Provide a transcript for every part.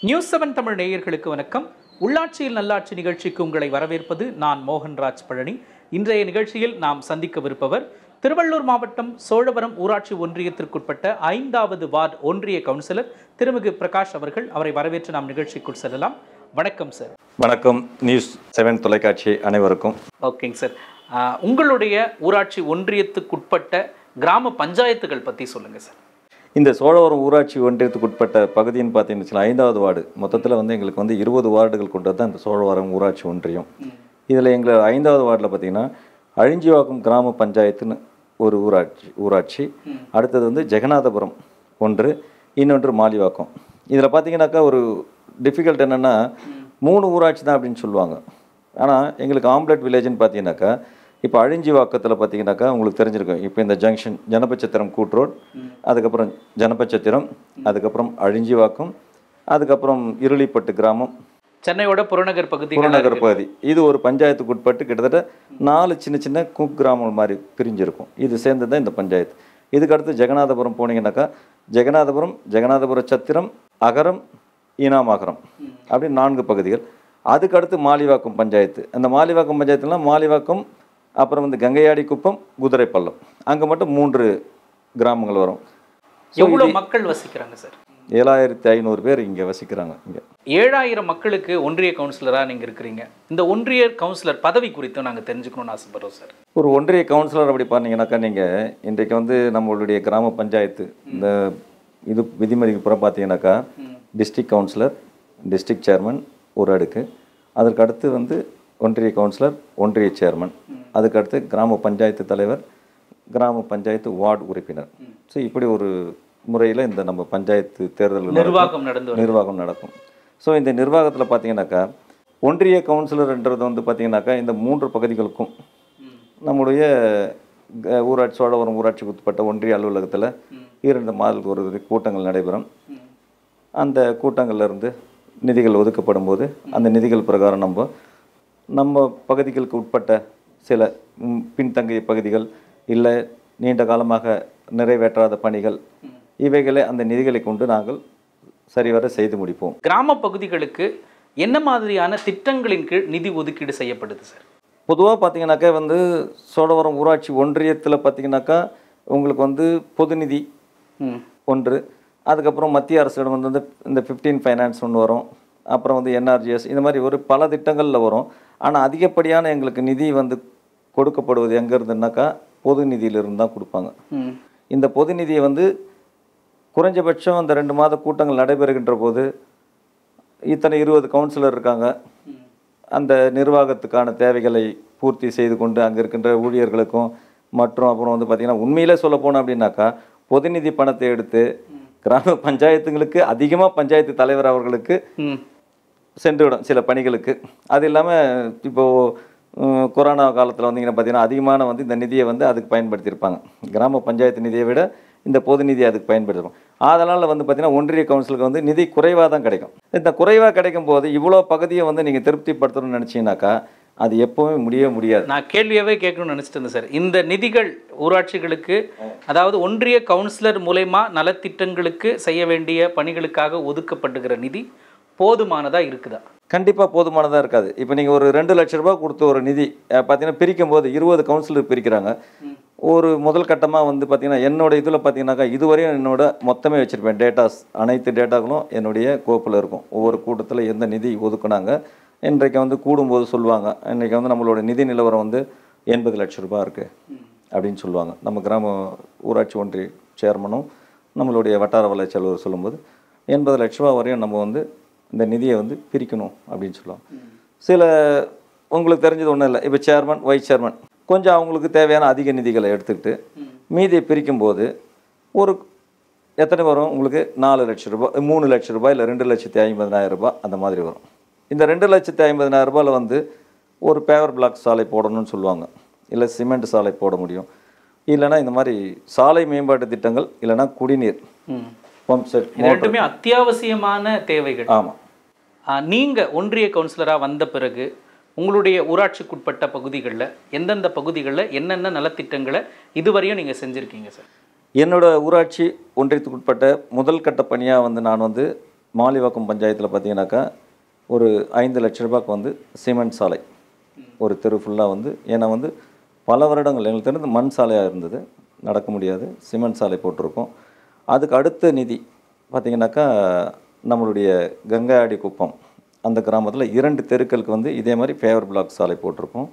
News seven Tamil நேயர்களுக்கு வணக்கம் உள்ளாட்சியில் நல்லாட்சி நிகழ்ச்சிக்கு உங்களை வரவேற்பது நான் மோகன்ராஜ் பழனி இன்றைய நிகழ்ச்சியில் நாம் சந்திக்கவிருப்பவர் திருவள்ளூர் மாவட்டம் சோழவரம் ஊராட்சி ஒன்றியத்திற்குட்பட்ட ஐந்தாவது வார்டு ஒன்றிய கவுன்சிலர் திருமிகு பிரகாஷ் அவர்கள் அவரை வரவேற்று நாம் நிகழ்ச்சிக்குள் செல்லலாம் வணக்கம் சார் வணக்கம் நியூஸ் செவன் தொலைக்காட்சி அனைவருக்கும் ஓகேங்க சார் ஆஹ், உங்களுடைய ஊராட்சி ஒன்றியத்துக்குட்பட்ட கிராம பஞ்சாயத்துகள் பற்றி சொல்லுங்கள் சார் இந்த சோழவரம் ஊராட்சி ஒன்றியத்துக்கு உட்பட்ட பகுதின்னு பார்த்தீங்கன்னு வச்சுக்கோங்களேன், ஐந்தாவது வார்டு மொத்தத்தில் வந்து எங்களுக்கு வந்து இருபது வார்டுகள் கொண்டது தான் இந்த சோழவரம் ஊராட்சி ஒன்றியம் இதில் எங்களை ஐந்தாவது வார்டில் பார்த்தீங்கன்னா அழிஞ்சிவாக்கம் கிராம பஞ்சாயத்துன்னு ஒரு ஊராட்சி ஊராட்சி அடுத்தது வந்து ஜெகநாதபுரம் ஒன்று இன்னொன்று மாலிவாக்கம் இதில் பார்த்தீங்கன்னாக்கா ஒரு டிஃபிகல்ட் என்னென்னா மூணு ஊராட்சி தான் அப்படின்னு சொல்லுவாங்க ஆனால் எங்களுக்கு ஆம்லெட் வில்லேஜ்னு பார்த்தீங்கன்னாக்கா இப்போ அழிஞ்சிவாக்கத்தில் பார்த்தீங்கன்னாக்கா உங்களுக்கு தெரிஞ்சிருக்கும் இப்போ இந்த ஜங்ஷன் ஜனபச்சத்திரம் கூட்ரோட் அதுக்கப்புறம் ஜனபச்சத்திரம் அதுக்கப்புறம் அழிஞ்சிவாக்கம் அதுக்கப்புறம் இருளிப்பட்டு கிராமம் சென்னையோட புறநகர் பகுதிகள் புறநகர் பகுதி இது ஒரு பஞ்சாயத்துக்கு உட்பட்டு கிட்டத்தட்ட நாலு சின்ன சின்ன குக்கிராமங்கள் மாதிரி பிரிஞ்சிருக்கும் இது சேர்ந்தது தான் இந்த பஞ்சாயத்து இதுக்கு அடுத்து ஜெகநாதபுரம் போனீங்கன்னாக்கா ஜெகநாதபுரம் ஜெகநாதபுர சத்திரம் அகரம் ஈனாமகரம் அப்படி நான்கு பகுதிகள் அதுக்கு அடுத்து மாலிவாக்கம் பஞ்சாயத்து அந்த மாலிவாக்கம் பஞ்சாயத்துலாம் மாலிவாக்கம் அப்புறம் வந்து கங்கையாடி குப்பம் குதிரைப்பள்ளம் அங்கே மட்டும் மூன்று கிராமங்கள் வரும் So, எவ்வளவு மக்கள் வசிக்கிறாங்க சார் ஏழாயிரத்தி ஐநூறு பேர் இங்கே வசிக்கிறாங்க இங்கே ஏழாயிரம் மக்களுக்கு ஒன்றிய கவுன்சிலரா நீங்க இருக்கிறீங்க இந்த ஒன்றிய கவுன்சிலர் பதவி குறித்து நாங்க தெரிஞ்சுக்கணும்னு ஆசைப்படுறோம் சார் ஒரு ஒன்றிய கவுன்சிலர் அப்படி பார்த்தீங்கன்னாக்கா நீங்கள் இன்றைக்கு வந்து நம்மளுடைய கிராம பஞ்சாயத்து இந்த இது விதிமுறைக்கு புறம் பார்த்தீங்கன்னாக்கா டிஸ்ட்ரிக்ட் கவுன்சிலர் டிஸ்ட்ரிக்ட் சேர்மன் ஒரு அடுக்கு அதற்கு அடுத்து வந்து ஒன்றிய கவுன்சிலர் ஒன்றிய சேர்மன் அதுக்கு அடுத்து கிராம பஞ்சாயத்து தலைவர் கிராம பஞ்சாயத்து வார்டு உறுப்பினர் ஸோ இப்படி ஒரு முறையில் இந்த நம்ம பஞ்சாயத்து தேர்தல் நிர்வாகம் நடந்து வருது. நிர்வாகம் நடக்கும் ஸோ இந்த நிர்வாகத்தில் பார்த்தீங்கன்னாக்கா ஒன்றிய கவுன்சிலர்ன்றது வந்து பார்த்தீங்கன்னாக்கா இந்த மூன்று பகுதிகளுக்கும் நம்முடைய க- ஊராட்சி சோழவரம் ஊராட்சிக்கு உட்பட்ட ஒன்றிய அலுவலகத்தில் இரண்டு மாதத்துக்கு ஒரு தடவை கூட்டங்கள் நடைபெறும் அந்த கூட்டங்கள்ல இருந்து நிதிகள் ஒதுக்கப்படும் போது அந்த நிதிகள் பிரகாரம் நம்ம நம்ம பகுதிகளுக்கு உட்பட்ட சில ம், பின்தங்கிய பகுதிகள் இல்லை நீண்ட காலமாக நிறைவேற்றாத பணிகள் இவைகளை அந்த நிதிகளை கொண்டு நாங்கள் சரிவர செய்து முடிப்போம் கிராம பகுதிகளுக்கு என்ன மாதிரியான திட்டங்களின் கீழ் நிதி ஒதுக்கீடு செய்யப்படுது சார் பொதுவாக பார்த்தீங்கன்னாக்கா வந்து சோழவரம் ஊராட்சி ஒன்றியத்தில் பார்த்தீங்கன்னாக்கா உங்களுக்கு வந்து பொது நிதி ம் ஒன்று அதுக்கப்புறம் மத்திய அரசிடம் வந்து இந்த- இந்த ஃபிஃப்டீன் ஃபைனான்ஸ் ஒன்று வரும் அப்புறம் வந்து என்ஆர்ஜிஎஸ் இந்த மாதிரி ஒரு பல திட்டங்களில் வரும் ஆனால் அதிகப்படியான எங்களுக்கு நிதி வந்து கொடுக்கப்படுவது எங்கே இருந்துன்னாக்கா பொது நிதியிலிருந்து தான் கொடுப்பாங்க ம் இந்த பொது நிதியை வந்து குறைஞ்சபட்சம் அந்த ரெண்டு மாத கூட்டங்கள் நடைபெறுகின்ற போது இத்தனை இருபது கவுன்சிலர் இருக்காங்க அந்த நிர்வாகத்துக்கான தேவைகளை பூர்த்தி செய்து கொண்டு அங்கே இருக்கின்ற ஊழியர்களுக்கும் மற்றும் அப்புறம் வந்து பார்த்திங்கன்னா உண்மையிலே சொல்ல போனோம் அப்படின்னாக்கா பொது நிதி பணத்தை எடுத்து கிராம பஞ்சாயத்துங்களுக்கு அதிகமாக பஞ்சாயத்து தலைவர் அவர்களுக்கு ம் சென்றுவிடும் சில பணிகளுக்கு அது இல்லாமல் இப்போது கொரோனா காலத்தில் வந்தீங்கன்னா பார்த்தீங்கன்னா அதிகமான வந்து இந்த நிதியை வந்து அதுக்கு பயன்படுத்தியிருப்பாங்க கிராம பஞ்சாயத்து நிதியை விட இந்த பொது நிதி அதுக்கு பயன்படுத்திருப்போம் அதனால் வந்து பார்த்தீங்கன்னா ஒன்றிய கவுன்சிலுக்கு வந்து நிதி குறைவாக தான் கிடைக்கும் இந்த குறைவாக கிடைக்கும் போது இவ்வளோ பகுதியை வந்து நீங்கள் திருப்திப்படுத்தணும்னு நினச்சிங்கனாக்கா அது எப்போவுமே முடியவே முடியாது நான் கேள்வியாவே கேட்கணும்னு நினைச்சிட்டு இருந்தேன் சார் இந்த நிதிகள் ஊராட்சிகளுக்கு அதாவது ஒன்றிய கவுன்சிலர் மூலயமா நலத்திட்டங்களுக்கு செய்ய வேண்டிய பணிகளுக்காக ஒதுக்கப்படுகிற நிதி போதுமானதா இருக்குதா கண்டிப்பாக போதுமானதாக இருக்காது இப்போ நீங்கள் ஒரு ரெண்டு லட்ச ரூபாய் கொடுத்த ஒரு நிதி அஹ், பார்த்தீங்கன்னா பிரிக்கும் போது இருபது கவுன்சிலர் பிரிக்கிறாங்க ஒரு முதல் கட்டமாக வந்து பார்த்தீங்கன்னா என்னோட இதில் பார்த்தீங்கன்னாக்கா இதுவரையும் என்னோட மொத்தமே வச்சுருப்பேன் டேட்டாஸ் அனைத்து டேட்டாக்களும் என்னுடைய கோப்பில் இருக்கும் ஒவ்வொரு கூட்டத்தில் எந்த நிதி ஒதுக்குனாங்க இன்றைக்கு வந்து கூடும்போது சொல்லுவாங்க இன்றைக்கி வந்து நம்மளோட நிதி நிலவரம் வந்து எண்பது லட்ச ரூபாய் இருக்குது அப்படின்னு சொல்லுவாங்க நம்ம கிராம ஊராட்சி ஒன்றிய சேர்மனும் நம்மளுடைய வட்டார வளர்ச்சி அலுவலர் சொல்லும்போது எண்பது லட்ச ரூபா வரையும் நம்ம வந்து இந்த நிதியை வந்து பிரிக்கணும் அப்படின்னு சொல்லுவாங்க சில உங்களுக்கு தெரிஞ்சது ஒன்றும் இல்லை இப்போ சேர்மன் வைஸ் சேர்மன் கொஞ்சம் அவங்களுக்கு தேவையான அதிக நிதிகளை எடுத்துக்கிட்டு மீதியை பிரிக்கும்போது ஒரு எத்தனை வரும் உங்களுக்கு நாலு லட்ச ரூபாய் மூணு லட்ச ரூபாய் இல்லை ரெண்டு லட்சத்தி ஐம்பதனாயிரம் ரூபாய் அந்த மாதிரி வரும் இந்த ரெண்டு லட்சத்தி ஐம்பதனாயிரம் ரூபாயில் வந்து ஒரு பேவர் பிளாக் சாலை போடணும்னு சொல்லுவாங்க இல்லை சிமெண்ட் சாலை போட முடியும் இல்லைன்னா இந்த மாதிரி சாலை மேம்பாட்டு திட்டங்கள் இல்லைன்னா குடிநீர் ம் பம்ப் செட் இது ரெண்டுமே அத்தியாவசியமான தேவைகள் ஆமாம் ஆ, நீங்க ஒன்றிய கவுன்சிலரா வந்த பிறகு உங்களுடைய ஊராட்சிக்குட்பட்ட பகுதிகளில் எந்தெந்த பகுதிகளில் என்னென்ன நலத்திட்டங்களை இதுவரையும் நீங்க செஞ்சிருக்கீங்க சார் என்னோட ஊராட்சி ஒன்றியத்துக்கு உட்பட்ட முதல் கட்ட பணியாக வந்து நான் வந்து மாலிவாக்கம் பஞ்சாயத்தில் பார்த்தீங்கன்னாக்கா ஒரு ஐந்து லட்ச ரூபாய்க்கு வந்து சிமெண்ட் சாலை ஒரு தெரு ஃபுல்லாக வந்து ஏன்னா வந்து பல வருடங்கள் எங்களுக்கு தெரிந்து மண் சாலையாக இருந்தது நடக்க முடியாது சிமெண்ட் சாலை போட்டிருக்கோம் அதுக்கு அடுத்த நிதி பார்த்திங்கனாக்கா நம்மளுடைய கங்காடி குப்பம் அந்த கிராமத்தில் இரண்டு தெருக்களுக்கு வந்து இதே மாதிரி ஃபேவர் பிளாக் சாலை போட்டிருக்கோம்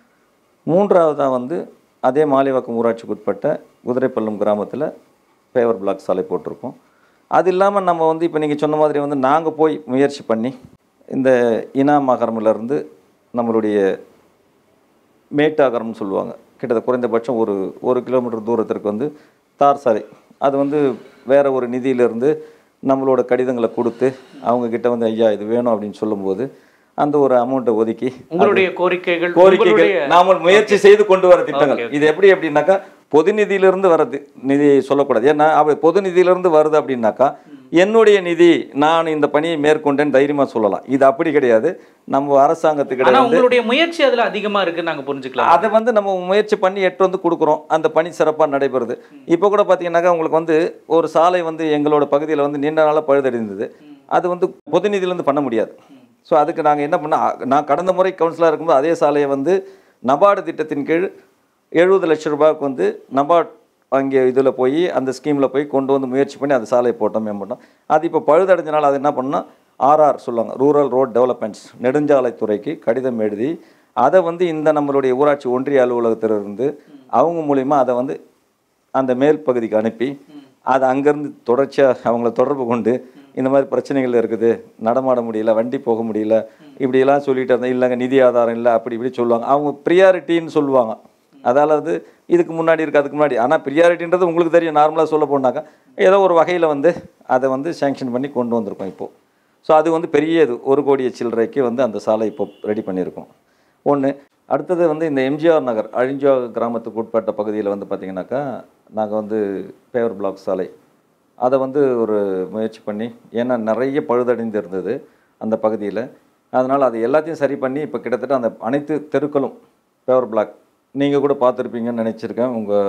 மூன்றாவதாக வந்து அதே மாலிவாக்கம் ஊராட்சிக்கு உட்பட்ட குதிரைப்பள்ளம் கிராமத்தில் ஃபேவர் பிளாக் சாலை போட்டிருக்கோம் அது இல்லாமல் நம்ம வந்து இப்போ நீங்கள் சொன்ன மாதிரி வந்து நாங்கள் போய் முயற்சி பண்ணி இந்த இனா மகரமிலேருந்து நம்மளுடைய மேட்டாகரம்னு சொல்லுவாங்க கிட்டத்தட்ட குறைந்தபட்சம் ஒரு ஒரு கிலோமீட்டர் தூரத்திற்கு வந்து தார் சாலை அது வந்து வேற ஒரு நிதியிலிருந்து நம்மளோட கடிதங்களை கொடுத்து அவங்க கிட்ட வந்து ஐயா இது வேணும் அப்படின்னு சொல்லும்போது அந்த ஒரு அமௌண்ட்டை ஒதுக்கி உங்களுடைய கோரிக்கைகள் கோரிக்கைகள் உங்களுடைய நாம முயற்சி செய்து கொண்டு வர திட்டங்கள் இது எப்படி அப்படின்னாக்கா பொது நிதியிலிருந்து வரது நிதி சொல்லக்கூடாது ஏன்னா அப்படி பொது நிதியிலிருந்து வருது அப்படின்னாக்கா என்னுடைய நிதி நான் இந்த பணியை மேற்கொண்டேன்னு தைரியமா சொல்லலாம் இது அப்படி கிடையாது நம்ம அரசாங்கத்துக்கிட்ட ஆனா வந்து உங்களுடைய முயற்சி அதுல அதிகமா இருக்குன்னு நாங்க புரிஞ்சுக்கலாம் அதை வந்து நம்ம முயற்சி பண்ணி எட்டு வந்து கொடுக்குறோம் அந்த பணி சிறப்பாக நடைபெறுது இப்போ கூட பார்த்தீங்கன்னாக்கா உங்களுக்கு வந்து ஒரு சாலை வந்து எங்களோட பகுதியில் வந்து நீண்ட நாளாக பழுதடைந்தது அது வந்து பொது நிதியிலேருந்து பண்ண முடியாது ஸோ அதுக்கு நாங்கள் என்ன பண்ண நான் கடந்த முறை கவுன்சிலராக இருக்கும்போது அதே சாலையை வந்து நபார்டு திட்டத்தின் கீழ் எழுபது லட்சம் ரூபாய்க்கு வந்து நபார்ட் அங்கே இதில் போய் அந்த ஸ்கீமில் போய் கொண்டு வந்து முயற்சி பண்ணி அந்த சாலையை போட்டோம் மேம்பட்டோம் அது இப்போ பழுதடைஞ்சனால அது என்ன பண்ணால் ஆர்ஆர் சொல்லுவாங்க ரூரல் ரோட் டெவலப்மெண்ட்ஸ் நெடுஞ்சாலைத்துறைக்கு கடிதம் எழுதி அதை வந்து இந்த நம்மளுடைய ஊராட்சி ஒன்றிய அலுவலகத்திலிருந்து அவங்க மூலிமா அதை வந்து அந்த மேல் பகுதிக்கு அனுப்பி அதை அங்கேருந்து தொடர்ச்சியாக அவங்கள தொடர்பு கொண்டு இந்த மாதிரி பிரச்சனைகள் இருக்குது நடமாட முடியல வண்டி போக முடியல இப்படியெல்லாம் சொல்லிட்டு இருந்தேன் இல்லைங்க நிதி ஆதாரம் இல்லை அப்படி இப்படி சொல்லுவாங்க அவங்க ப்ரியாரிட்டின்னு சொல்லுவாங்க அதாவது இதுக்கு முன்னாடி இருக்குது அதுக்கு முன்னாடி ஆனால் ப்ரியாரிட்டின்றது உங்களுக்கு தெரியும் நார்மலாக சொல்ல போனாக்கா ஏதோ ஒரு வகையில் வந்து அதை வந்து சேங்ஷன் பண்ணி கொண்டு வந்திருக்கோம் இப்போது ஸோ அது வந்து பெரிய இது ஒரு கோடிய சில்லறைக்கு வந்து அந்த சாலை இப்போ ரெடி பண்ணியிருக்கோம் ஒன்று அடுத்தது வந்து இந்த எம்ஜிஆர் நகர் அழிஞ்சா கிராமத்துக்கு உட்பட்ட பகுதியில் வந்து பார்த்திங்கனாக்கா நாங்கள் வந்து பேவர் பிளாக் சாலை அதை வந்து ஒரு முயற்சி பண்ணி ஏன்னா நிறைய பழுதடைந்து இருந்தது அந்த பகுதியில் அதனால் அது எல்லாத்தையும் சரி பண்ணி இப்போ கிட்டத்தட்ட அந்த அனைத்து தெருக்களும் பேவர் பிளாக் நீங்கள் கூட பார்த்துருப்பீங்கன்னு நினச்சிருக்கேன் உங்கள்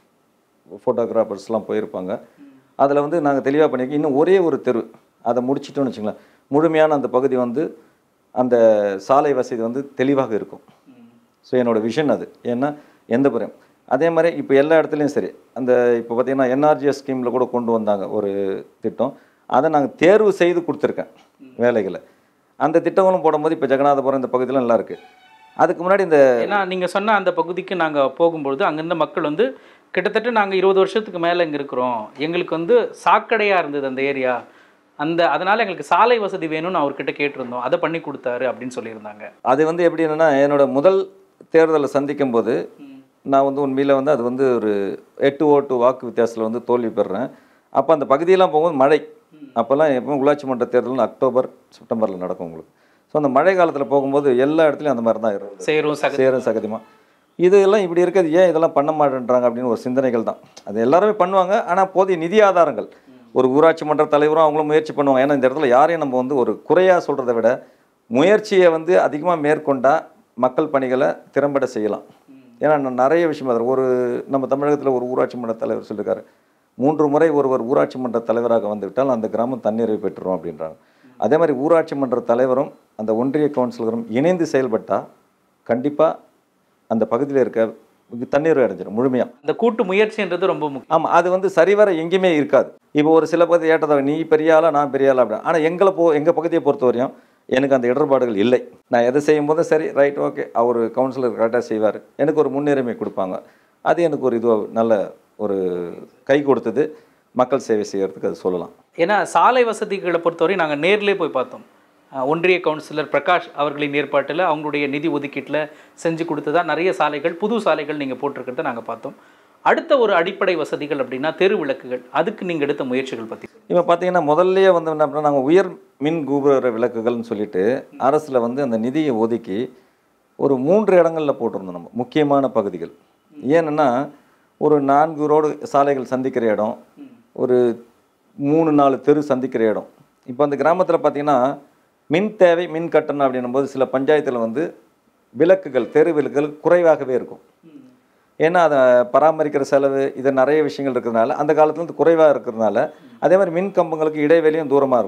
ஃபோட்டோகிராஃபர்ஸ்லாம் போயிருப்பாங்க அதில் வந்து நாங்கள் தெளிவாக பண்ணியிருக்கோம் இன்னும் ஒரே ஒரு தெரு அதை முடிச்சிட்டோம்னு வச்சுங்களேன் முழுமையான அந்த பகுதி வந்து அந்த சாலை வசதி வந்து தெளிவாக இருக்கும் ஸோ என்னோட விஷன் அது ஏன்னா எந்த புறம் அதே மாதிரி இப்போ எல்லா இடத்துலையும் சரி அந்த இப்போ பார்த்தீங்கன்னா என்ஆர்ஜிஎஸ் ஸ்கீமில் கூட கொண்டு வந்தாங்க ஒரு திட்டம் அதை நாங்கள் தேர்வு செய்து கொடுத்துருக்கேன் வேலைகளை அந்த திட்டங்களும் போடும்போது இப்போ ஜெகநாதபுரம் இந்த பகுதியில் நல்லா இருக்குது அதுக்கு முன்னாடி இந்த ஏன்னா நீங்க சொன்ன அந்த பகுதிக்கு நாங்க போகும்பொழுது அங்கிருந்த மக்கள் வந்து கிட்டத்தட்ட நாங்க இருபது வருஷத்துக்கு மேல இங்க இருக்கிறோம் எங்களுக்கு வந்து சாக்கடையா இருந்தது அந்த ஏரியா அந்த அதனால எங்களுக்கு சாலை வசதி வேணும்னு அவர்கிட்ட கேட்டிருந்தோம் அதை பண்ணி கொடுத்தாரு அப்படின்னு சொல்லியிருந்தாங்க அது வந்து எப்படி என்னன்னா என்னோட முதல் தேர்தலை சந்திக்கும் போது நான் வந்து உண்மையில் வந்து அது வந்து ஒரு எட்டு ஓட்டு வாக்கு வித்தியாசத்தில் வந்து தோல்வி பெறுறேன் அப்போ அந்த பகுதியெல்லாம் போகும்போது மழை அப்போல்லாம் எப்பவும் உள்ளாட்சி மன்ற தேர்தல் அக்டோபர் செப்டம்பரில் நடக்கும் உங்களுக்கு ஸோ அந்த மழை காலத்தில் போகும்போது எல்லா இடத்துலையும் அந்த மாதிரி தான் இருந்தது சேரும் சக சேரும் சகதிமா இதெல்லாம் இப்படி இருக்கிறது ஏன் இதெல்லாம் பண்ண மாட்டேன்றாங்க அப்படின்னு ஒரு சிந்தனைகள் தான் அது எல்லாருமே பண்ணுவாங்க ஆனால் போதிய நிதி ஆதாரங்கள் ஒரு ஊராட்சி மன்ற தலைவரும் அவங்களும் முயற்சி பண்ணுவாங்க ஏன்னா இந்த இடத்துல யாரையும் நம்ம வந்து ஒரு குறையாக சொல்கிறத விட முயற்சியை வந்து அதிகமாக மேற்கொண்டா மக்கள் பணிகளை திறம்பட செய்யலாம் ஏன்னா நான் நிறைய விஷயம் அதில் ஒரு நம்ம தமிழகத்தில் ஒரு ஊராட்சி மன்ற தலைவர் சொல்லியிருக்காரு மூன்று முறை ஒருவர் ஊராட்சி மன்ற தலைவராக வந்துவிட்டால் அந்த கிராமம் தண்ணீரை பெற்றுரும் அப்படின்றாங்க அதே மாதிரி ஊராட்சி மன்ற தலைவரும் அந்த ஒன்றிய கவுன்சிலரும் இணைந்து செயல்பட்டால் கண்டிப்பாக அந்த பகுதியில் இருக்க தண்ணீர் அடைஞ்சிடும் முழுமையாக அந்த கூட்டு முயற்சின்றது ரொம்ப முக்கியம் ஆமாம் அது வந்து சரிவர எங்கேயுமே இருக்காது இப்போ ஒரு சில பகுதி ஏற்றதாக நீ பெரிய ஆளா நான் பெரிய ஆளா அப்படி ஆனால் எங்களை போ எங்கள் பகுதியை பொறுத்த வரையும் எனக்கு அந்த இடர்பாடுகள் இல்லை நான் எதை செய்யும் போதும் சரி ரைட் ஓகே அவர் கவுன்சிலர் கரெக்டாக செய்வார் எனக்கு ஒரு முன்னுரிமை கொடுப்பாங்க அது எனக்கு ஒரு இது நல்ல ஒரு கை கொடுத்தது மக்கள் சேவை செய்யறதுக்கு அது சொல்லலாம் ஏன்னா சாலை வசதிகளை பொறுத்தவரை நாங்க நேர்லயே போய் பார்த்தோம் அஹ் ஒன்றிய கவுன்சிலர் பிரகாஷ் அவர்களின் ஏற்பாட்டில் அவங்களுடைய நிதி ஒதுக்கீட்டில் செஞ்சு கொடுத்ததா நிறைய சாலைகள் புது சாலைகள் நீங்கள் போட்டிருக்கிறத நாங்கள் பார்த்தோம் அடுத்த ஒரு அடிப்படை வசதிகள் அப்படின்னா தெரு விளக்குகள் அதுக்கு நீங்கள் எடுத்த முயற்சிகள் பற்றி இப்போ பார்த்தீங்கன்னா முதல்லயே வந்து என்ன பண்ணால் நாங்கள் உயர் மின் கோபுர விளக்குகள்னு சொல்லிட்டு அரசில் வந்து அந்த நிதியை ஒதுக்கி ஒரு மூன்று இடங்களில் போட்டிருந்தோம் நம்ம முக்கியமான பகுதிகள் ஏன்னா ஒரு நான்கு ரோடு சாலைகள் சந்திக்கிற இடம் ஒரு மூணு நாலு தெரு சந்திக்கிற இடம் இப்போ அந்த கிராமத்தில் பார்த்தீங்கன்னா மின் தேவை மின் கட்டணம் அப்படின்னும் போது சில பஞ்சாயத்தில் வந்து விளக்குகள் தெரு விளக்குகள் குறைவாகவே இருக்கும் ஏன்னா அதை பராமரிக்கிற செலவு இது நிறைய விஷயங்கள் இருக்கிறதுனால அந்த காலத்துல இருந்து குறைவாக இருக்கிறதுனால அதே மாதிரி மின் கம்பங்களுக்கு இடைவெளியும் தூரமாக இருக்கும்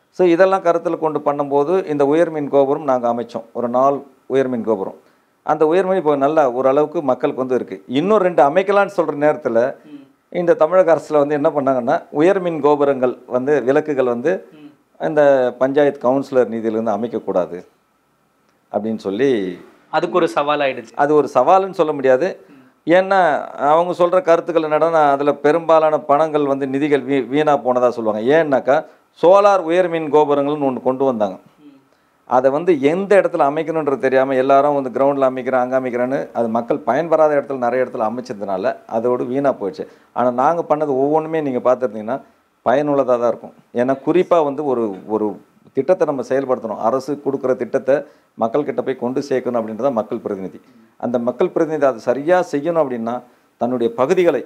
ஸோ இதெல்லாம் கருத்தில் கொண்டு பண்ணும்போது இந்த உயர்மின் கோபுரம் நாங்கள் அமைச்சோம் ஒரு நாள் உயர்மின் கோபுரம் அந்த உயர்மின் இப்போ நல்லா ஓரளவுக்கு மக்களுக்கு வந்து இருக்குது இன்னும் ரெண்டு அமைக்கலாம்னு சொல்கிற நேரத்தில் இந்த தமிழக அரசில் வந்து என்ன பண்ணாங்கன்னா உயர்மின் கோபுரங்கள் வந்து விளக்குகள் வந்து இந்த பஞ்சாயத்து கவுன்சிலர் நிதியிலேருந்து அமைக்கக்கூடாது அப்படின்னு சொல்லி அதுக்கு ஒரு சவால் ஆயிடுச்சு அது ஒரு சவாலுன்னு சொல்ல முடியாது ஏன்னா அவங்க சொல்கிற கருத்துக்கள் என்னன்னா அதில் பெரும்பாலான பணங்கள் வந்து நிதிகள் வீ வீணாக போனதாக சொல்லுவாங்க ஏன்னாக்கா சோலார் உயர்மின் கோபுரங்கள்னு ஒன்று கொண்டு வந்தாங்க அதை வந்து எந்த இடத்துல அமைக்கணுன்றது தெரியாமல் எல்லாரும் வந்து கிரவுண்டில் அமைக்கிறேன் அங்கே அமைக்கிறேன்னு அது மக்கள் பயன்பெறாத இடத்துல நிறைய இடத்துல அமைச்சதுனால அதோடு வீணாக போயிடுச்சு ஆனால் நாங்கள் பண்ணது ஒவ்வொன்றுமே நீங்கள் பார்த்துருந்தீங்கன்னா பயனுள்ளதாக தான் இருக்கும் ஏன்னா குறிப்பாக வந்து ஒரு ஒரு திட்டத்தை நம்ம செயல்படுத்தணும் அரசு கொடுக்குற திட்டத்தை மக்கள்கிட்ட போய் கொண்டு சேர்க்கணும் அப்படின்றத மக்கள் பிரதிநிதி அந்த மக்கள் பிரதிநிதி அதை சரியாக செய்யணும் அப்படின்னா தன்னுடைய பகுதிகளை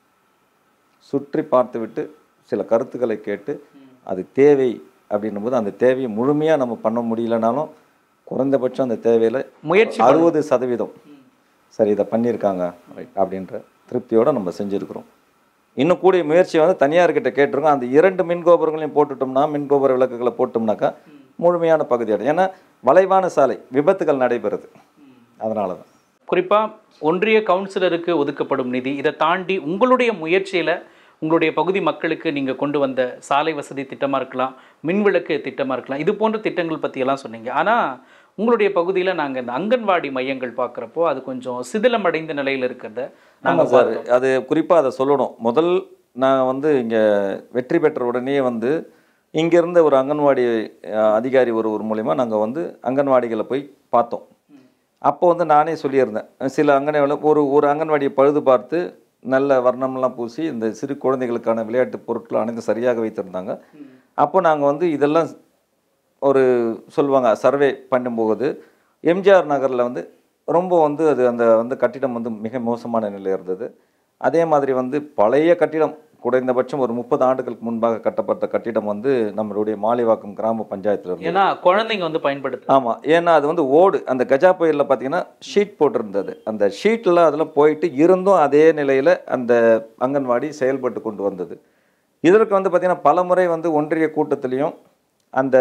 சுற்றி பார்த்துவிட்டு சில கருத்துக்களை கேட்டு அது தேவை அப்படின்னும் போது அந்த தேவையை முழுமையாக நம்ம பண்ண முடியலனாலும் குறைந்தபட்சம் அந்த தேவையில் முயற்சி அறுபது சதவீதம் சரி இதை பண்ணியிருக்காங்க ரைட் அப்படின்ற திருப்தியோடு நம்ம செஞ்சுருக்கிறோம் இன்னும் கூடிய முயற்சியை வந்து தனியார்கிட்ட கேட்டிருக்கோம் அந்த இரண்டு மின் கோபுரங்களையும் போட்டுட்டோம்னா மின் கோபுர விளக்குகளை போட்டோம்னாக்கா முழுமையான பகுதி அடையும் ஏன்னா வளைவான சாலை விபத்துகள் நடைபெறுது அதனால தான் குறிப்பா ஒன்றிய கவுன்சிலருக்கு ஒதுக்கப்படும் நிதி இதை தாண்டி உங்களுடைய முயற்சியில உங்களுடைய பகுதி மக்களுக்கு நீங்க கொண்டு வந்த சாலை வசதி திட்டமா இருக்கலாம் மின்விளக்கு திட்டமா இருக்கலாம் இது போன்ற திட்டங்கள் பத்தி எல்லாம் சொன்னீங்க ஆனா உங்களுடைய பகுதியில நாங்க இந்த அங்கன்வாடி மையங்கள் பார்க்குறப்போ அது கொஞ்சம் சிதிலமடைந்த நிலையில இருக்கிறத நாங்க ஆமாம் சார் அது குறிப்பாக அதை சொல்லணும் முதல் நான் வந்து இங்கே வெற்றி பெற்ற உடனே வந்து இங்க இருந்த ஒரு அங்கன்வாடி அஹ், அதிகாரி ஒரு ஒரு மூலிமா நாங்கள் வந்து அங்கன்வாடிகளை போய் பார்த்தோம் அப்போ வந்து நானே சொல்லியிருந்தேன் சில அங்கன்வாடி ஒரு ஒரு அங்கன்வாடியை பழுது பார்த்து நல்ல வர்ணம்லாம் பூசி இந்த சிறு குழந்தைகளுக்கான விளையாட்டு பொருட்கள் அனைத்தும் சரியாக வைத்திருந்தாங்க அப்போ நாங்கள் வந்து இதெல்லாம் ஒரு சொல்லுவாங்க சர்வே பண்ணும்போது எம்ஜிஆர் நகரில் வந்து ரொம்ப வந்து அது அந்த வந்து கட்டிடம் வந்து மிக மோசமான நிலையில் இருந்தது அதே மாதிரி வந்து பழைய கட்டிடம் குறைந்தபட்சம் ஒரு முப்பது ஆண்டுகளுக்கு முன்பாக கட்டப்பட்ட கட்டிடம் வந்து நம்மளுடைய மாலிவாக்கம் கிராம பஞ்சாயத்தில் இருந்தது ஏன்னா குழந்தைங்க வந்து பயன்படுத்து ஆமாம் ஏன்னா அது வந்து ஓடு அந்த கஜா புயலில் பார்த்தீங்கன்னா ஷீட் போட்டிருந்தது அந்த ஷீட்டில் அதில் போயிட்டு இருந்தும் அதே நிலையில் அந்த அங்கன்வாடி செயல்பட்டு கொண்டு வந்தது இதற்கு வந்து பார்த்திங்கன்னா பல முறை வந்து ஒன்றிய கூட்டத்திலையும் அந்த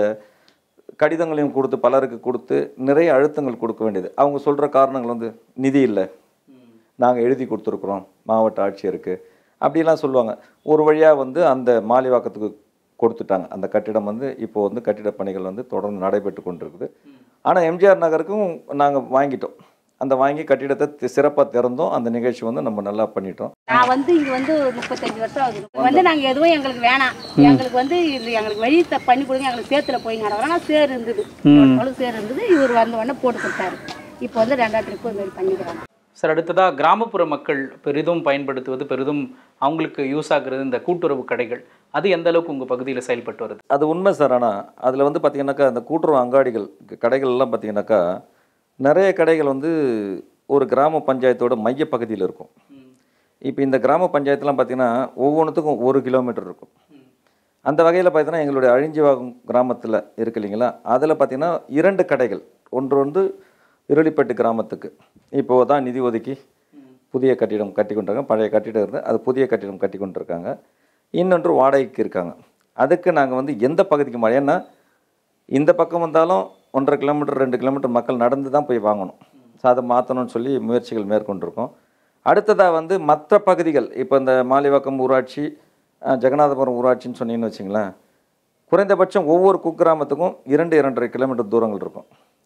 கடிதங்களையும் கொடுத்து பலருக்கு கொடுத்து நிறைய அழுத்தங்கள் கொடுக்க வேண்டியது அவங்க சொல்கிற காரணங்கள் வந்து நிதி இல்லை நாங்கள் எழுதி கொடுத்துருக்குறோம் மாவட்ட ஆட்சியருக்கு அப்படிலாம் சொல்லுவாங்க ஒரு வழியாக வந்து அந்த மாலிவாக்கத்துக்கு கொடுத்துட்டாங்க அந்த கட்டிடம் வந்து இப்போ வந்து கட்டிட பணிகள் வந்து தொடர்ந்து நடைபெற்று கொண்டிருக்குது ஆனால் எம்ஜிஆர் நகருக்கும் நாங்கள் வாங்கிட்டோம் அந்த வாங்கி கட்டிடத்தை சிறப்பாக திறந்தோம் அந்த நிகழ்ச்சி வந்து நம்ம நல்லா பண்ணிட்டோம் நான் வந்து இங்க வந்து முப்பத்தஞ்சு வருஷம் ஆகுது வந்து நாங்க எதுவும் எங்களுக்கு வேணாம் எங்களுக்கு வந்து இது எங்களுக்கு வழி த- பண்ணி கொடுங்க எங்களுக்கு சேத்துல போய் நடக்கிறோம் ஆனால் சேர் இருந்தது அவ்வளவு சேர் இருந்தது இவர் வந்த உடனே போட்டு கொடுத்தாரு இப்போ வந்து ரெண்டாவது ட்ரிப்பு இது மாதிரி பண்ணிக்கிறாங்க சார் அடுத்ததா கிராமப்புற மக்கள் பெரிதும் பயன்படுத்துவது பெரிதும் அவங்களுக்கு யூஸ் ஆகுறது இந்த கூட்டுறவு கடைகள் அது எந்த அளவுக்கு உங்க பகுதியில செயல்பட்டு வருது அது உண்மை சார் ஆனால் அதில் வந்து பார்த்தீங்கன்னாக்கா அந்த கூட்டுறவு அங்காடிகள் கடைகள் எல்லாம் பார்த்தீங்கன்னாக்கா நிறைய கடைகள் வந்து ஒரு கிராம பஞ்சாயத்தோட மையப்பகுதியில் இருக்கும் இப்போ இந்த கிராம பஞ்சாயத்துலாம் பார்த்தீங்கன்னா ஒவ்வொன்றுத்துக்கும் ஒரு கிலோமீட்டர் இருக்கும் அந்த வகையில் பார்த்தீங்கன்னா எங்களுடைய அழிஞ்சிவாகம் கிராமத்தில் இருக்கு இல்லைங்களா அதில் பார்த்தீங்கன்னா இரண்டு கடைகள் ஒன்று வந்து இருளிப்பட்டு கிராமத்துக்கு இப்போது தான் நிதி ஒதுக்கி புதிய கட்டிடம் கட்டி கொண்டிருக்காங்க பழைய கட்டிடம் இருந்து அது புதிய கட்டிடம் கட்டி கொண்டிருக்காங்க இன்னொன்று வாடகைக்கு இருக்காங்க அதுக்கு நாங்கள் வந்து எந்த பகுதிக்கு மா- ஏன்னா இந்த பக்கம் வந்தாலும் ஒன்றரை கிலோமீட்டர் ரெண்டு கிலோமீட்டர் மக்கள் நடந்து தான் போய் வாங்கணும் ஸோ அதை மாற்றணும்னு சொல்லி முயற்சிகள் மேற்கொண்டிருக்கோம் அடுத்ததாக வந்து மற்ற பகுதிகள் இப்போ இந்த மாலிவாக்கம் ஊராட்சி அஹ், ஜெகநாதபுரம் ஊராட்சின்னு சொன்னீங்கன்னு வச்சிங்களேன் குறைந்தபட்சம் ஒவ்வொரு குக்கிராமத்துக்கும் இரண்டு இரண்டரை கிலோமீட்டர் தூரங்கள் இருக்கும்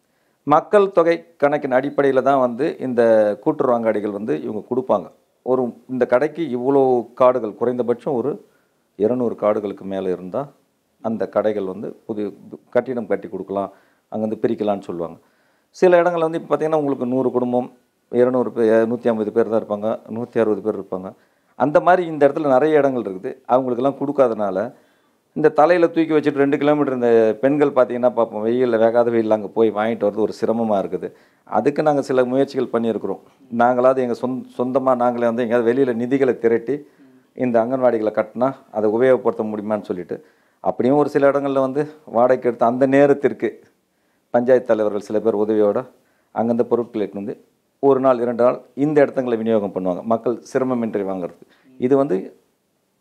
மக்கள் தொகை கணக்கின் அடிப்படையில் தான் வந்து இந்த கூட்டுறவு அங்காடிகள் வந்து இவங்க கொடுப்பாங்க ஒரு இந்த கடைக்கு இவ்வளோ காடுகள் குறைந்தபட்சம் ஒரு இருநூறு காடுகளுக்கு மேலே இருந்தால் அந்த கடைகள் வந்து புது கட்டிடம் கட்டி கொடுக்கலாம் அங்கேருந்து பிரிக்கலாம்னு சொல்லுவாங்க சில இடங்கள் வந்து இப்போ பார்த்தீங்கன்னா உங்களுக்கு நூறு குடும்பம் இருநூறு பேர் நூற்றி ஐம்பது பேர் தான் இருப்பாங்க நூற்றி அறுபது பேர் இருப்பாங்க அந்த மாதிரி இந்த இடத்துல நிறைய இடங்கள் இருக்குது அவங்களுக்கெல்லாம் கொடுக்காதனால இந்த தலையில் தூக்கி வச்சுட்டு ரெண்டு கிலோமீட்டர் இந்த பெண்கள் பார்த்தீங்கன்னா பார்ப்போம் வெயிலில் வேகாத வெயிலில் அங்கே போய் வாங்கிட்டு வரது ஒரு சிரமமாக இருக்குது அதுக்கு நாங்கள் சில முயற்சிகள் பண்ணியிருக்கிறோம் நாங்களாவது எங்கள் சொந்த சொந்தமாக நாங்களே வந்து எங்கேயாவது வெளியில் நிதிகளை திரட்டி இந்த அங்கன்வாடிகளை கட்டினா அதை உபயோகப்படுத்த முடியுமான்னு சொல்லிட்டு அப்படியும் ஒரு சில இடங்களில் வந்து வாடகைக்கு எடுத்து அந்த நேரத்திற்கு பஞ்சாயத்து தலைவர்கள் சில பேர் உதவியோட அங்கேருந்து பொருட்களை எடுத்துன்னு வந்து ஒரு நாள் இரண்டு நாள் இந்த இடத்துங்களை விநியோகம் பண்ணுவாங்க மக்கள் சிரமமின்றி வாங்குறது இது வந்து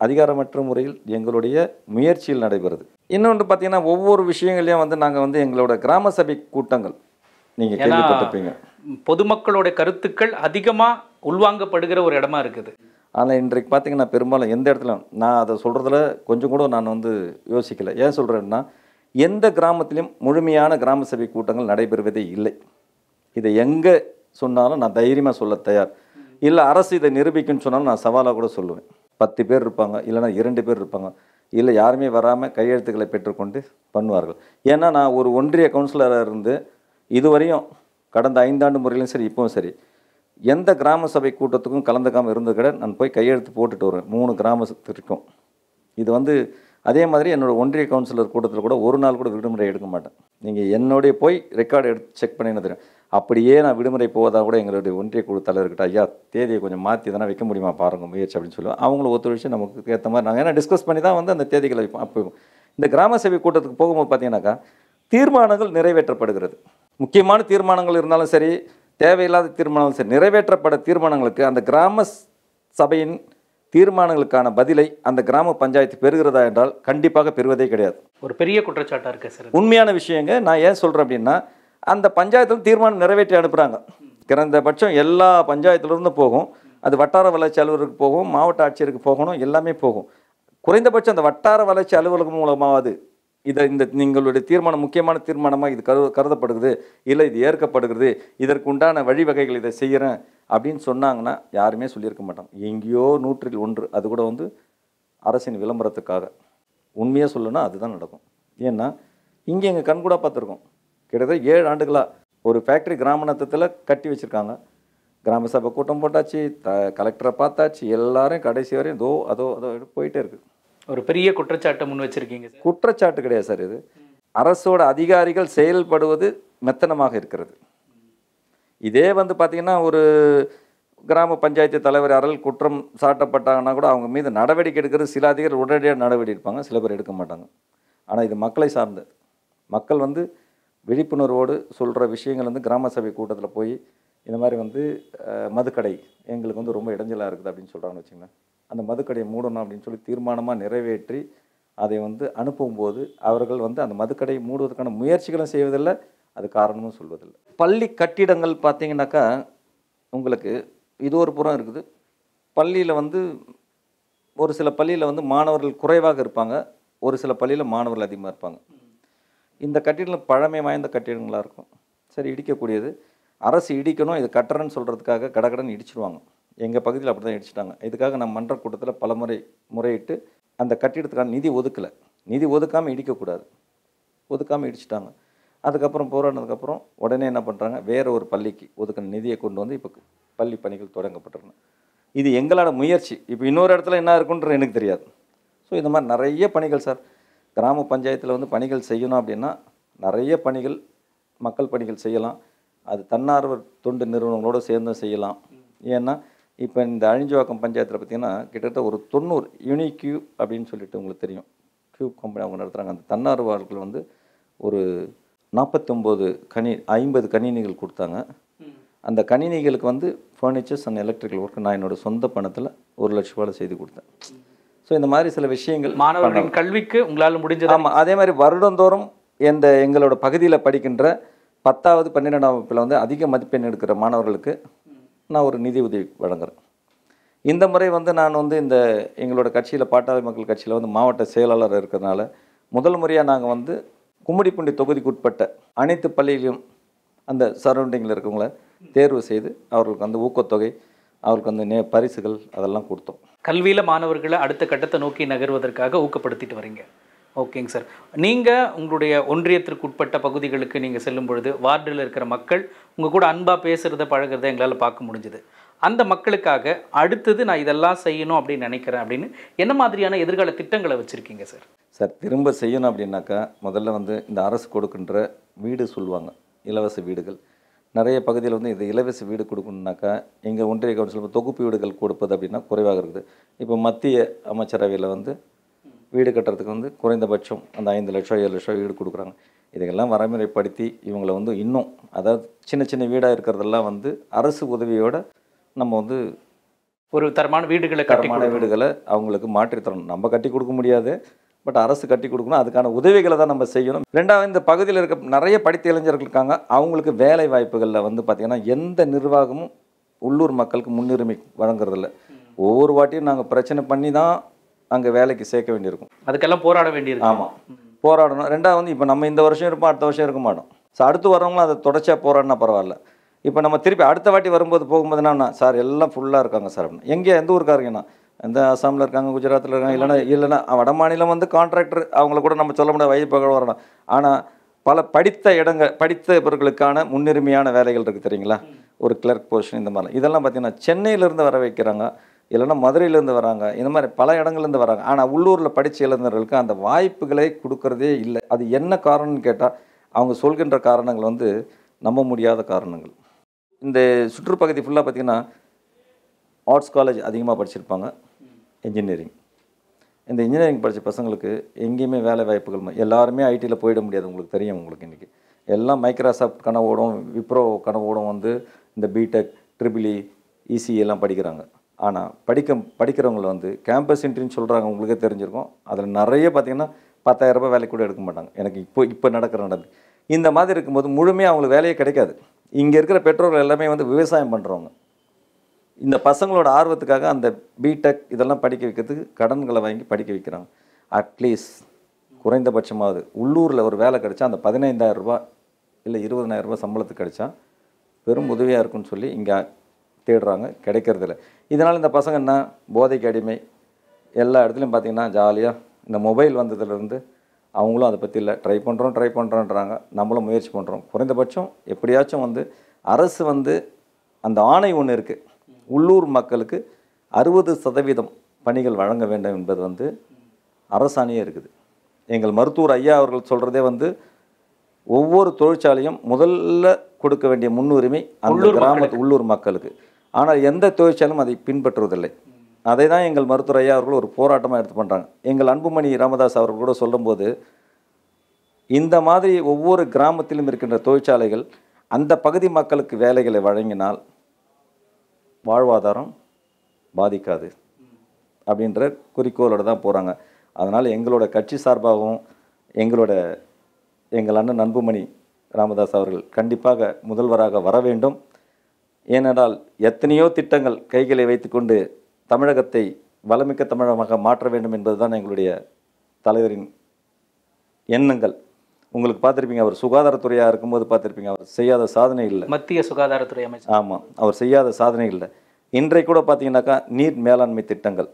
அதிகாரமற்ற முறையில் எங்களுடைய முயற்சியில் நடைபெறுது இன்னொன்று பார்த்தீங்கன்னா ஒவ்வொரு விஷயங்களையும் வந்து நாங்கள் வந்து எங்களோட கிராம சபை கூட்டங்கள் நீங்கள் ஏன்னா கேள்விப்பட்டிருப்பீங்க பொதுமக்களோட கருத்துக்கள் அதிகமா உள்வாங்கப்படுகிற ஒரு இடமா இருக்குது ஆனால் இன்றைக்கு பார்த்தீங்கன்னா பெரும்பாலும் எந்த இடத்துல நான் அதை சொல்கிறதுல கொஞ்சம் கூட நான் வந்து யோசிக்கலை ஏன் சொல்கிறேன்னா எந்த கிராமத்திலும் முழுமையான கிராம சபை கூட்டங்கள் நடைபெறுவதே இல்லை இதை எங்கே சொன்னாலும் நான் தைரியமாக சொல்ல தயார் இல்லை அரசு இதை நிரூபிக்குன்னு சொன்னாலும் நான் சவாலாக கூட சொல்லுவேன் பத்து பேர் இருப்பாங்க இல்லைன்னா இரண்டு பேர் இருப்பாங்க இல்லை யாருமே வராமல் கையெழுத்துக்களை பெற்றுக்கொண்டு பண்ணுவார்கள் ஏன்னா நான் ஒரு ஒன்றிய கவுன்சிலராக இருந்து இதுவரையும் கடந்த ஐந்தாண்டு முறையிலும் சரி இப்பவும் சரி எந்த கிராம சபை கூட்டத்துக்கும் கலந்துக்காமல் இருந்தது கூட நான் போய் கையெழுத்து போட்டுட்டு வருவேன் மூணு கிராமத்திற்கும் இது வந்து அதே மாதிரி என்னோட ஒன்றிய கவுன்சிலர் கூட்டத்தில் கூட ஒரு நாள் கூட விடுமுறை எடுக்க மாட்டேன் நீங்கள் என்னுடைய போய் ரெக்கார்டு எடுத்து செக் பண்ணினது தெரியும் அப்படியே நான் விடுமுறை போவதா கூட எங்களுடைய ஒன்றிய குழு தலைவர்கிட்ட ஐயா தேதியை கொஞ்சம் மாற்றி தானே வைக்க முடியுமா பாருங்க முயற்சி அப்படின்னு சொல்லுவேன் அவங்களும் ஒத்துழைச்சு நமக்கு ஏற்ற மாதிரி நாங்கள் ஏன்னா டிஸ்கஸ் பண்ணி தான் வந்து அந்த தேதிகளை வைப்போம் அப்போ இந்த கிராம சபை கூட்டத்துக்கு போகும்போது பார்த்தீங்கன்னாக்கா தீர்மானங்கள் நிறைவேற்றப்படுகிறது முக்கியமான தீர்மானங்கள் இருந்தாலும் சரி தேவையில்லாத தீர்மானங்களும் சரி நிறைவேற்றப்பட தீர்மானங்களுக்கு அந்த கிராம ஸ்- சபையின் தீர்மானங்களுக்கான பதிலை அந்த கிராம பஞ்சாயத்து பெறுகிறதா என்றால் கண்டிப்பாக பெறுவதே கிடையாது ஒரு பெரிய குற்றச்சாட்டா இருக்கு சார் இது. உண்மையான விஷயங்க நான் ஏன் சொல்கிறேன் அப்படின்னா அந்த பஞ்சாயத்தில் தீர்மானம் நிறைவேற்றி அனுப்புகிறாங்க குறைந்தபட்சம் எல்லா பஞ்சாயத்துலேருந்து போகும் அது வட்டார வளர்ச்சி அலுவலருக்கு போகும் மாவட்ட ஆட்சியருக்கு போகணும் எல்லாமே போகும் குறைந்தபட்சம் அந்த வட்டார வளர்ச்சி அலுவலகம் மூலமாவது இதை இந்த நீங்களுடைய தீர்மானம் முக்கியமான தீர்மானமாக இது கரு கருதப்படுகிறது இல்லை இது ஏற்கப்படுகிறது இதற்கு உண்டான வழிவகைகள் இதை செய்கிறேன் அப்படின்னு சொன்னாங்கன்னா யாருமே சொல்லியிருக்க மாட்டாங்க எங்கேயோ நூற்றில் ஒன்று அது கூட வந்து அரசின் விளம்பரத்துக்காக உண்மையாக சொல்லணும்னா அதுதான் நடக்கும் ஏன்னா இங்கே எங்கள் கண்கூடாக பார்த்துருக்கோம் கிட்டத்தட்ட ஏழு ஆண்டுகளாக ஒரு ஃபேக்ட்ரி கிராமணத்தத்தில் கட்டி வச்சுருக்காங்க கிராம சபை கூட்டம் போட்டாச்சு த கலெக்டரை பார்த்தாச்சு எல்லாரும் கடைசி வரையும் தோ அதோ அதோ போயிட்டே இருக்கு ஒரு பெரிய குற்றச்சாட்டை முன் வச்சிருக்கீங்க சார் குற்றச்சாட்டு கிடையாது சார் இது அரசோட அதிகாரிகள் செயல்படுவது மெத்தனமாக இருக்கிறது இதே வந்து பார்த்தீங்கன்னா ஒரு கிராம பஞ்சாயத்து தலைவர் யாரால் குற்றம் சாட்டப்பட்டாங்கன்னா கூட அவங்க மீது நடவடிக்கை எடுக்கிறது சில அதிகாரிகள் உடனடியாக நடவடிக்கை எடுப்பாங்க சில பேர் எடுக்க மாட்டாங்க ஆனால் இது மக்களை சார்ந்தது மக்கள் வந்து விழிப்புணர்வோடு சொல்கிற விஷயங்கள் வந்து கிராம சபை கூட்டத்தில் போய் இந்த மாதிரி வந்து அஹ், மதுக்கடை எங்களுக்கு வந்து ரொம்ப இடைஞ்சலாக இருக்குது அப்படின்னு சொல்கிறாங்கன்னு வச்சுங்களேன் அந்த மதுக்கடையை மூடணும் அப்படின்னு சொல்லி தீர்மானமாக நிறைவேற்றி அதை வந்து அனுப்பும்போது அவர்கள் வந்து அந்த மதுக்கடையை மூடுவதற்கான முயற்சிகளும் செய்வதில்லை அது காரணமும் சொல்வதில்லை பள்ளி கட்டிடங்கள் பார்த்தீங்கன்னாக்கா உங்களுக்கு இது ஒரு புறம் இருக்குது பள்ளியில் வந்து ஒரு சில பள்ளியில் வந்து மாணவர்கள் குறைவாக இருப்பாங்க ஒரு சில பள்ளியில் மாணவர்கள் அதிகமாக இருப்பாங்க இந்த கட்டிடங்கள் பழமை வாய்ந்த கட்டிடங்களாக இருக்கும் சரி இடிக்கக்கூடியது அரசு இடிக்கணும் இது கட்டுறேன்னு சொல்கிறதுக்காக கடகடன்னு இடிச்சிருவாங்க எங்கள் பகுதியில் அப்படி தான் இடிச்சிட்டாங்க இதுக்காக நான் மன்ற கூட்டத்தில் பலமுறை முறையிட்டு அந்த கட்டிடத்துக்கான நிதி ஒதுக்கலை நிதி ஒதுக்காமல் இடிக்கக்கூடாது ஒதுக்காமல் இடிச்சிட்டாங்க அதுக்கப்புறம் போராடினதுக்கப்புறம் உடனே என்ன பண்ணுறாங்க வேற ஒரு பள்ளிக்கு ஒதுக்கின நிதியை கொண்டு வந்து இப்போ பள்ளி பணிகள் தொடங்கப்பட்டிருக்கணும் இது எங்களோட முயற்சி இப்போ இன்னொரு இடத்துல என்ன இருக்குன்றது எனக்கு தெரியாது ஸோ இந்த மாதிரி நிறைய பணிகள் சார் கிராம பஞ்சாயத்தில் வந்து பணிகள் செய்யணும் அப்படின்னா நிறைய பணிகள் மக்கள் பணிகள் செய்யலாம் அது தன்னார்வ தொண்டு நிறுவனங்களோடு சேர்ந்தும் செய்யலாம் ஏன்னா இப்போ இந்த அழிஞ்சவாக்கம் பஞ்சாயத்தில் பார்த்தீங்கன்னா கிட்டத்தட்ட ஒரு தொண்ணூறு யூனிக்யூ அப்படின்னு சொல்லிட்டு உங்களுக்கு தெரியும் கியூப் கம்பெனி அவங்க நடத்துகிறாங்க அந்த தன்னார்வலர்கள் வந்து ஒரு நாற்பத்தொம்போது கணி ஐம்பது கணினிகள் கொடுத்தாங்க அந்த கணினிகளுக்கு வந்து ஃபர்னிச்சர்ஸ் அண்ட் எலக்ட்ரிக்கல் ஒர்க் நான் என்னோட சொந்த பணத்தில் ஒரு லட்ச ரூபாயில் செய்து கொடுத்தேன் ஸோ இந்த மாதிரி சில விஷயங்கள் மாணவர்களின் கல்விக்கு உங்களால முடிஞ்சது ஆமாம் அதே மாதிரி வருடந்தோறும் இந்த எங்களோட பகுதியில் படிக்கின்ற பத்தாவது பன்னிரெண்டாம் வகுப்பில் வந்து அதிக மதிப்பெண் எடுக்கிற மாணவர்களுக்கு நான் ஒரு நிதி உதவி வழங்குறேன் இந்த முறை வந்து நான் வந்து இந்த எங்களோட கட்சியில் பாட்டாளி மக்கள் கட்சியில் வந்து மாவட்ட செயலாளர் இருக்கிறதுனால முதல் முறையாக நாங்கள் வந்து கும்மிடிப்பூண்டி தொகுதிக்கு உட்பட்ட அனைத்து பள்ளியிலும் அந்த சரௌண்டிங்கில் இருக்கவங்கள தேர்வு செய்து அவர்களுக்கு வந்து ஊக்கத்தொகை அவர்களுக்கு வந்து நே பரிசுகள் அதெல்லாம் கொடுத்தோம் கல்வியில மாணவர்களை அடுத்த கட்டத்தை நோக்கி நகர்வதற்காக ஊக்கப்படுத்திட்டு வரீங்க ஓகேங்க சார் நீங்க உங்களுடைய ஒன்றியத்திற்கு உட்பட்ட பகுதிகளுக்கு நீங்க செல்லும் பொழுது வார்டில் இருக்கிற மக்கள் உங்க கூட அன்பா பேசுறத பழகுறத எங்களால பார்க்க முடிஞ்சுது அந்த மக்களுக்காக அடுத்தது நான் இதெல்லாம் செய்யணும் அப்படின்னு நினைக்கிறேன் அப்படின்னு என்ன மாதிரியான எதிர்கால திட்டங்களை வச்சிருக்கீங்க சார் சார் திரும்ப செய்யணும் அப்படின்னாக்கா முதல்ல வந்து இந்த அரசு கொடுக்கின்ற வீடு சொல்லுவாங்க இலவச வீடுகள் நிறைய பகுதியில் வந்து இது இலவச வீடு கொடுக்கணுன்னாக்கா எங்கள் ஒன்றிய கவுன்சில் தொகுப்பு வீடுகள் கொடுப்பது அப்படின்னா குறைவாக இருக்குது இப்போ மத்திய அமைச்சரவையில் வந்து வீடு கட்டுறதுக்கு வந்து குறைந்தபட்சம் அந்த ஐந்து லட்சம் ஏழு லட்சம் வீடு கொடுக்குறாங்க இதையெல்லாம் வரைமுறைப்படுத்தி இவங்களை வந்து இன்னும் அதாவது சின்ன சின்ன வீடாக இருக்கிறதெல்லாம் வந்து அரசு உதவியோட நம்ம வந்து ஒரு தரமான வீடுகளை கட்டி தரமான வீடுகளை அவங்களுக்கு மாற்றித் தரணும் நம்ம கட்டி கொடுக்க முடியாது பட் அரசு கட்டி கொடுக்கணும் அதுக்கான உதவிகளை தான் நம்ம செய்யணும் ரெண்டாவது இந்த பகுதியில் இருக்க நிறைய படித்த இளைஞர்கள் இருக்காங்க அவங்களுக்கு வேலை வாய்ப்புகளில் வந்து பார்த்திங்கன்னா எந்த நிர்வாகமும் உள்ளூர் மக்களுக்கு முன்னுரிமை வழங்குறதில்ல ஒவ்வொரு வாட்டியும் நாங்கள் பிரச்சனை பண்ணி தான் அங்கே வேலைக்கு சேர்க்க வேண்டியிருக்கும் அதுக்கெல்லாம் போராட வேண்டியிருக்கு ஆமாம் போராடணும் ரெண்டாவது வந்து இப்போ நம்ம இந்த வருஷம் இருப்போம் அடுத்த வருஷம் இருக்க மாட்டோம் ஸோ அடுத்து வரவங்களும் அதை தொடர்ச்சியாக போராடினா பரவாயில்ல இப்போ நம்ம திருப்பி அடுத்த வாட்டி வரும்போது போகும்போது என்னன்னா சார் எல்லாம் ஃபுல்லாக இருக்காங்க சார் அப்படின்னு எங்கே எந்த ஊருக்காரங்கண்ணா எந்த அசாமில் இருக்காங்க குஜராத்தில் இருக்காங்க இல்லைன்னா இல்லைன்னா வட மாநிலம் வந்து கான்ட்ராக்டர் அவங்கள கூட நம்ம சொல்ல முடியாது வைப்பகல் வரணும் ஆனால் பல படித்த இடங்கள் படித்தவர்களுக்கான முன்னுரிமையான வேலைகள் இருக்குது தெரியுங்களா ஒரு கிளர்க் பொசிஷன் இந்த மாதிரிலாம் இதெல்லாம் பார்த்தீங்கன்னா சென்னையிலேருந்து வர வைக்கிறாங்க இல்லைன்னா மதுரையிலேருந்து வராங்க இந்த மாதிரி பல இடங்கள்லேருந்து வராங்க ஆனால் உள்ளூரில் படித்த இளைஞர்களுக்கு அந்த வாய்ப்புகளை கொடுக்கறதே இல்லை அது என்ன காரணம்னு கேட்டால் அவங்க சொல்கின்ற காரணங்கள் வந்து நம்ப முடியாத காரணங்கள் இந்த சுற்றுப்பகுதி ஃபுல்லாக பார்த்திங்கன்னா ஆர்ட்ஸ் காலேஜ் அதிகமாக படிச்சிருப்பாங்க இன்ஜினியரிங் இந்த இன்ஜினியரிங் படித்த பசங்களுக்கு எங்கேயுமே வேலை வாய்ப்புகள் ம- எல்லாருமே ஐடியில் போயிட முடியாது உங்களுக்கு தெரியும் உங்களுக்கு இன்றைக்கி எல்லாம் மைக்ரோசாஃப்ட் கனவோடும் விப்ரோ கனவோடும் வந்து இந்த பிடெக் ட்ரிபிளி இசி எல்லாம் படிக்கிறாங்க ஆனால் படிக்க படிக்கிறவங்கள வந்து கேம்பஸ் இன்ட்ரின்னு சொல்கிறாங்க உங்களுக்கே தெரிஞ்சிருக்கும் அதில் நிறைய பார்த்தீங்கன்னா பத்தாயிரம் ரூபாய் வேலை கூட எடுக்க மாட்டாங்க எனக்கு இப்போ இப்போ நடக்கிற நடந்து இந்த மாதிரி இருக்கும்போது முழுமையாக அவங்களுக்கு வேலையே கிடைக்காது இங்கே இருக்கிற பெற்றோர்கள் எல்லாமே வந்து விவசாயம் பண்ணுறவங்க இந்த பசங்களோட ஆர்வத்துக்காக அந்த பிடெக் இதெல்லாம் படிக்க வைக்கிறதுக்கு கடன்களை வாங்கி படிக்க வைக்கிறாங்க அட்லீஸ்ட் குறைந்தபட்சமாவது உள்ளூரில் ஒரு வேலை கிடைச்சா அந்த பதினைந்தாயிரம் ரூபாய் இல்லை இருபதனாயிரம் ரூபாய் சம்பளத்துக்கு கிடைச்சா பெரும் உதவியாக இருக்கும்னு சொல்லி இங்கே தேடுறாங்க கிடைக்கிறதில்ல இதனால் இந்த பசங்க என்ன போதைக்கு அடிமை எல்லா இடத்துலையும் பார்த்தீங்கன்னா ஜாலியாக இந்த மொபைல் வந்ததுலேருந்து அவங்களும் அதை பற்றி இல்லை ட்ரை பண்ணுறோம் ட்ரை பண்ணுறோன்றாங்க நம்மளும் முயற்சி பண்ணுறோம் குறைந்தபட்சம் எப்படியாச்சும் வந்து அரசு வந்து அந்த ஆணை ஒன்று இருக்குது உள்ளூர் மக்களுக்கு அறுபது சதவீதம் பணிகள் வழங்க வேண்டும் என்பது வந்து அரசாணையே இருக்குது எங்கள் மருத்துவர் ஐயா அவர்கள் சொல்கிறதே வந்து ஒவ்வொரு தொழிற்சாலையும் முதல்ல கொடுக்க வேண்டிய முன்னுரிமை அந்த உள்ளூர் கிராமத்து உள்ளூர் மக்களுக்கு ஆனால் எந்த தொழிற்சாலையும் அதை பின்பற்றுவதில்லை அதை தான் எங்கள் மருத்துவர் ஐயா அவர்கள் ஒரு போராட்டமாக எடுத்து பண்ணுறாங்க எங்கள் அன்புமணி ராமதாஸ் அவர்கள் கூட சொல்லும்போது இந்த மாதிரி ஒவ்வொரு கிராமத்திலும் இருக்கின்ற தொழிற்சாலைகள் அந்த பகுதி மக்களுக்கு வேலைகளை வழங்கினால் வாழ்வாதாரம் பாதிக்காது அப்படின்ற குறிக்கோளோட தான் போகிறாங்க அதனால் எங்களோட கட்சி சார்பாகவும் எங்களோட எங்கள் அண்ணன் அன்புமணி ராமதாஸ் அவர்கள் கண்டிப்பாக முதல்வராக வர வேண்டும் ஏனென்றால் எத்தனையோ திட்டங்கள் கைகளை வைத்துக்கொண்டு தமிழகத்தை வளமிக்க தமிழகமாக மாற்ற வேண்டும் என்பதுதான் எங்களுடைய தலைவரின் எண்ணங்கள் உங்களுக்கு பார்த்துருப்பீங்க அவர் சுகாதாரத்துறையாக இருக்கும்போது பார்த்துருப்பீங்க அவர் செய்யாத சாதனை இல்லை மத்திய சுகாதாரத்துறை அமைச்சர் ஆமாம் அவர் செய்யாத சாதனை இல்லை இன்றைக்கு கூட பார்த்தீங்கன்னாக்கா நீர் மேலாண்மை திட்டங்கள்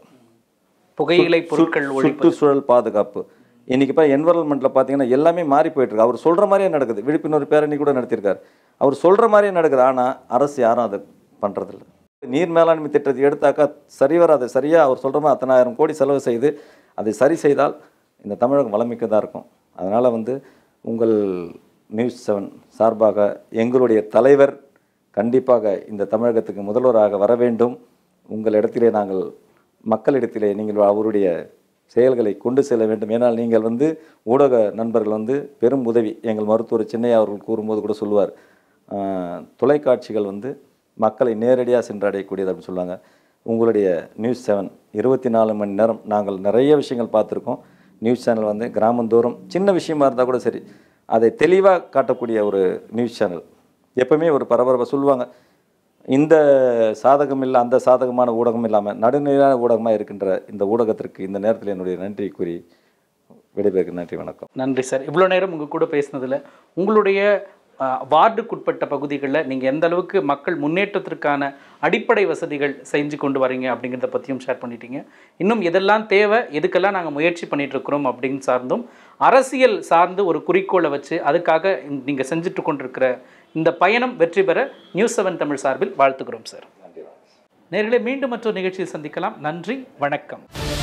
புகையிலை பொருட்கள் ஒழிப்பு சுற்றுச்சூழல் பாதுகாப்பு இன்னைக்கு இப்போ என்வரன்மெண்ட்டில் பார்த்தீங்கன்னா எல்லாமே மாறி போயிட்டு இருக்கு அவர் சொல்கிற மாதிரியே நடக்குது விழிப்புணர்வு பேரணி கூட நடத்தியிருக்காரு அவர் சொல்கிற மாதிரியே நடக்குது ஆனால் அரசு யாரும் அதை பண்ணுறதில்ல நீர் மேலாண்மை திட்டத்தை எடுத்தாக்கா சரி வராது சரியாக அவர் சொல்கிற மாதிரி அத்தனாயிரம் கோடி செலவு செய்து அதை சரி செய்தால் இந்த தமிழகம் வளமிக்கதாக இருக்கும் அதனால் வந்து உங்கள் நியூஸ் செவன் சார்பாக எங்களுடைய தலைவர் கண்டிப்பாக இந்த தமிழகத்துக்கு முதல்வராக வர வேண்டும் உங்கள் இடத்திலே நாங்கள் மக்களிடத்திலே நீங்கள் அவருடைய செயல்களை கொண்டு செல்ல வேண்டும் ஏனால் நீங்கள் வந்து ஊடக நண்பர்கள் வந்து பெரும் உதவி எங்கள் மருத்துவர் சின்னையா அவர்கள் கூறும்போது கூட சொல்லுவார் ஆஹ், தொலைக்காட்சிகள் வந்து மக்களை நேரடியாக சென்றடையக்கூடியது அப்படின்னு சொல்லுவாங்க உங்களுடைய நியூஸ் செவன் இருபத்தி நாலு மணி நேரம் நாங்கள் நிறைய விஷயங்கள் பார்த்துருக்கோம் நியூஸ் சேனல் வந்து கிராமந்தோறும் சின்ன விஷயமா இருந்தால் கூட சரி அதை தெளிவாக காட்டக்கூடிய ஒரு நியூஸ் சேனல் எப்பவுமே ஒரு பரபரப்பை சொல்லுவாங்க இந்த சாதகம் இல்லை அந்த சாதகமான ஊடகம் இல்லாமல் நடுநிலையான ஊடகமாக இருக்கின்ற இந்த ஊடகத்திற்கு இந்த நேரத்தில் என்னுடைய நன்றி கூறி விடைபெறுகிறேன் நன்றி வணக்கம் நன்றி சார் இவ்வளோ நேரம் உங்கள் கூட பேசினதில் உங்களுடைய அஹ், வார்டுக்குட்பட்ட பகுதிகளில் நீங்கள் எந்த அளவுக்கு மக்கள் முன்னேற்றத்திற்கான அடிப்படை வசதிகள் செஞ்சு கொண்டு வரீங்க அப்படிங்கிறத பற்றியும் ஷேர் பண்ணிட்டீங்க இன்னும் எதெல்லாம் தேவை எதுக்கெல்லாம் நாங்கள் முயற்சி பண்ணிட்டு இருக்கிறோம் அப்படின்னு சார்ந்தும் அரசியல் சார்ந்து ஒரு குறிக்கோளை வச்சு அதுக்காக நீங்கள் செஞ்சுட்டு கொண்டிருக்கிற இந்த பயணம் வெற்றி பெற நியூஸ் செவன் தமிழ் சார்பில் வாழ்த்துக்கிறோம் சார் நேர்களே மீண்டும் மற்றொரு நிகழ்ச்சியில் சந்திக்கலாம் நன்றி வணக்கம்